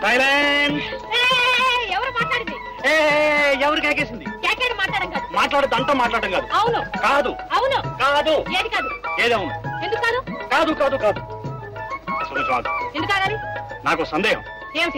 Silence ఏయ్, ఎవరు మాట్లాడింది ఏ ఎవరు కేకేసింది కేకేడు మాట్లాడడం కాదు మాట్లాడు దంట మాట్లాడడం కాదు అవును కాదు అవును కాదు ఏది కాదు ఏదవును ఎందుకు కాదు కాదు కాదు కాదు అసలు కాదు ఎందుకు కాదని నాకు సందేహం ఏమిటి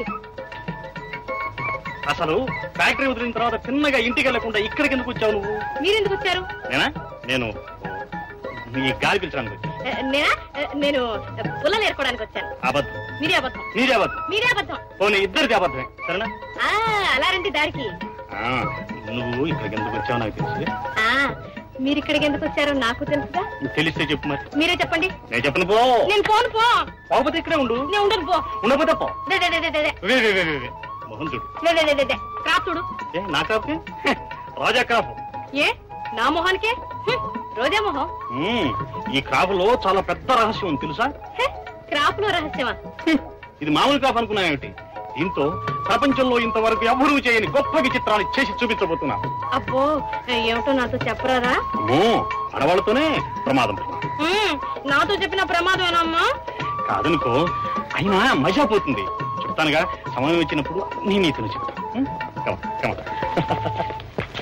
అసలు ఫ్యాక్టరీ వదిలిన తర్వాత చిన్నగా ఇంటికి వెళ్లకుండా ఇక్కడికి ఎందుకు వచ్చావు నువ్వు మీరెందుకు వచ్చారు నేనా నేను ఈ గాలి పిలిచడానికి వచ్చాను ఏ, నేనా ఏ, నేను పుల్లలు ఏరుకోవడానికి వచ్చాను అబద్ధం మీరే అబద్ధం నీదే అబద్ధం మీరే అబద్ధం పోనీ ఇద్దరిది అబద్ధమే సరేనా ఆ, అలా రండి దారికి ఆ, నువ్వు ఇక్కడికి ఎందుకు వచ్చావు నాకు తెలుసు ఆ మీరు ఇక్కడికి ఎందుకు వచ్చారో నాకు తెలుసుగా తెలిస్తే చెప్పు మరి మీరే చెప్పండి నేను చెప్పను పో నేను పోను పో పోకపోతే ఇక్కడే ఉండు నేను ఉండను పో ఉండకపోతే పో దే, దే, దే, దే, దే. వే, వే, వే, వే, వే. మొహం చూడు దే, దే, దే, దే, దే. క్రాప్ చూడు ఏ నా కాపు రాజా క్రాపు ఏ నా మొహానికే హ్మ్, రోజే మొహం మ్మ్. ఈ క్రాపులో చాలా పెద్ద రహస్యం ఉంది తెలుసా హే, క్రాప్ లో రహస్యమా హ్మ్. ఇది మామూలు క్రాప్ అనుకున్నావేమిటి దీంతో ప్రపంచంలో ఇంతవరకు ఎవరూ చేయని గొప్ప విచిత్రాన్ని చేసి చూపించబోతున్నా అబ్బో ఏమిటో నాతో చెప్పరారా అమ్మో, ఆడవాళ్ళతోనే ప్రమాదం హ్మ్, నాతో చెప్పిన ప్రమాదమేనమ్మా కాదనుకో అయినా మజా పోతుంది చెప్తానుగా సమయం వచ్చినప్పుడు నీ నీతిని చెప్తాను హ్మ్? Come on, come on.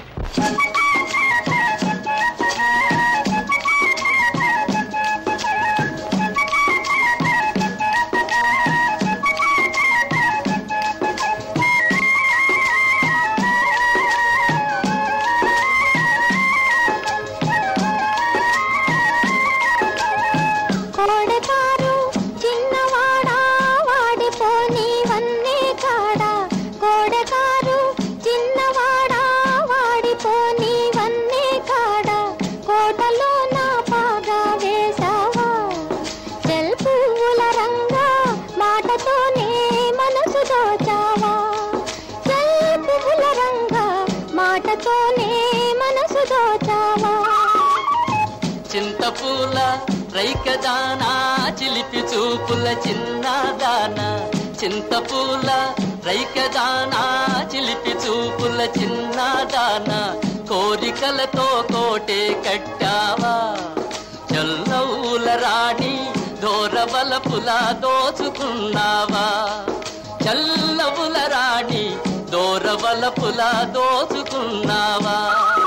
కోడకారు చిన్నవాడా వాడిపోని వన్నే కాడా కోడకారు చిన్నవాడా వాడిపోని వన్నే కాడా కోటలో నా పాగా వేసావా చెల్ పువ్వుల రంగా మాటతోనే మనసు దోచావా చెల్ పువ్వుల రంగా మాటతోనే మనసు దోచావా చింతపూల రైకదానా చిలిపి చూపుల చిన్నదానా చింతపూల రైకదానా చిలిపి చూపుల చిన్నదానా కోరికలతో కోటే కట్టావా చల్లవుల రాణి దోరబలపుల దోచుకున్నావా చల్లవుల రాణి దోరబలపుల దోచుకున్నావా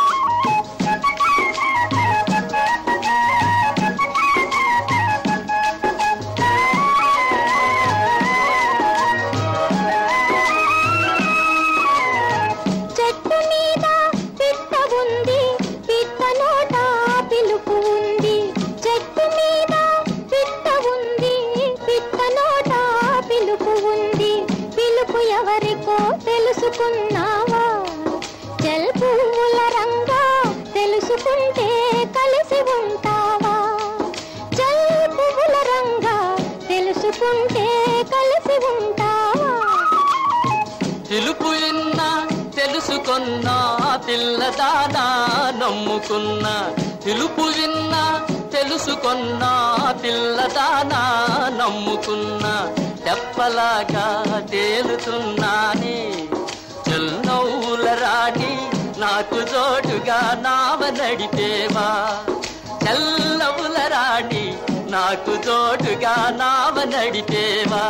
చెట్టు మీద పిట్ట ఉంది పిట్ట నోట పిలుపు ఉంది చెట్టు మీద పిట్ట ఉంది పిట్ట నోట పిలుపు ఉంది పిలుపు ఎవరికో తెలుసుకున్నావా చెల్ పువ్వుల రంగా తెలుసుకుంటే కలిసి ఉంటావా చెల్ పువ్వుల రంగా తెలుసుకుంటే కలిసి ఉంటావా పిలుపు విన్నా తెలుసుకున్నా పిల్లదానా నమ్ముకున్నా పిలుపు విన్నా తెలుసుకున్నా పిల్లదానా నమ్ముకున్నా తెప్పలాగా తేలుతున్నానే చెల్నవ్వుల రాణి నాకు జోడుగా నావ నడిపేవా చల్లవుల రాణి నాకు జోడుగా నావ నడిపేవా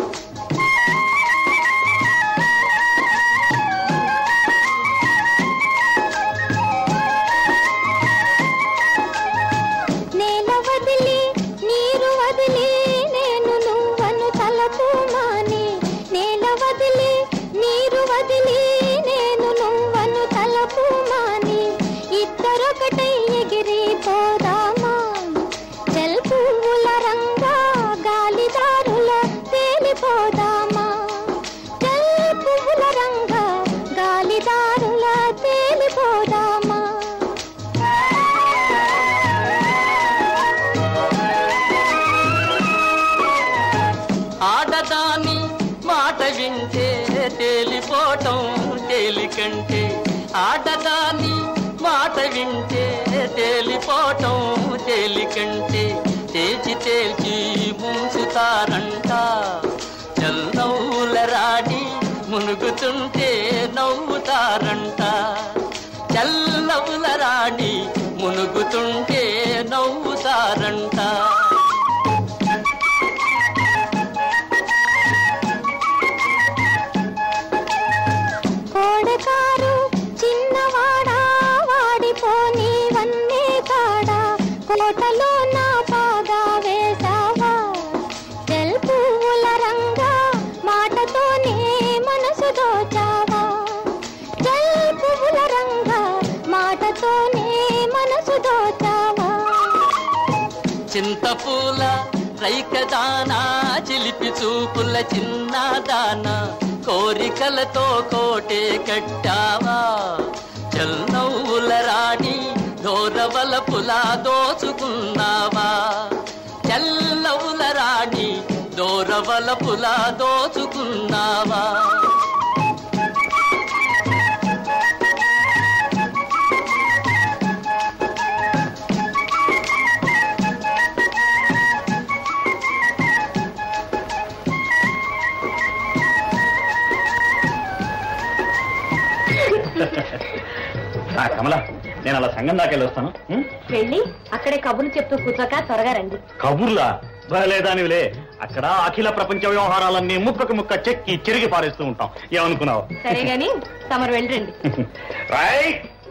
నేల వదిలి నీరు వదిలి నేను నువ్వను తలపు మాని నేల వదిలి నీరు వదిలి నేను నువ్వను తలపు మాని ఇద్దరొకటై ఎగిరిపోదామా చెల్ పువ్వుల రంగా గాలిదారుల తేలిపోదామా చెల్ పువ్వుల రంగా గాలిదారుల తేలిపోదామా ఆడదాని మాట వింటే తేలిపోవటం తేలికంటే ఆడదాని మాట వింటే తేలిపోవటం తేలికంటే తేల్చి తేల్చి ముంచుతారంట చల్లవుల రాణి మునుగుతుంటే నవ్వుతారంట చల్లవుల రాణి మునుగుతుంటే నవ్వుతారంట పూల రైకదానా చిలిపి చూపుల చిన్నదానా కోరికలతో కోటే కట్టావా చల్నవ్వుల రాణి దోరవల పులా దోచుకున్నావా చల్లవుల రాణి దోరవల పులా దోచుకున్నావా ఆ, కమల నేను అలా సంఘం దాకా వెళ్ళొస్తాను ఉం? వెళ్ళి అక్కడే కబుర్లు చెప్తూ కూర్చోక త్వరగా రండి కబుర్లా లేదానివిలే అక్కడ అఖిల ప్రపంచ వ్యవహారాలన్నీ ముక్కకు ముక్క చెక్కి చిరిగి పారేస్తూ ఉంటాం ఏమనుకున్నావు సరే గాని తమరు వెళ్ళండి రైట్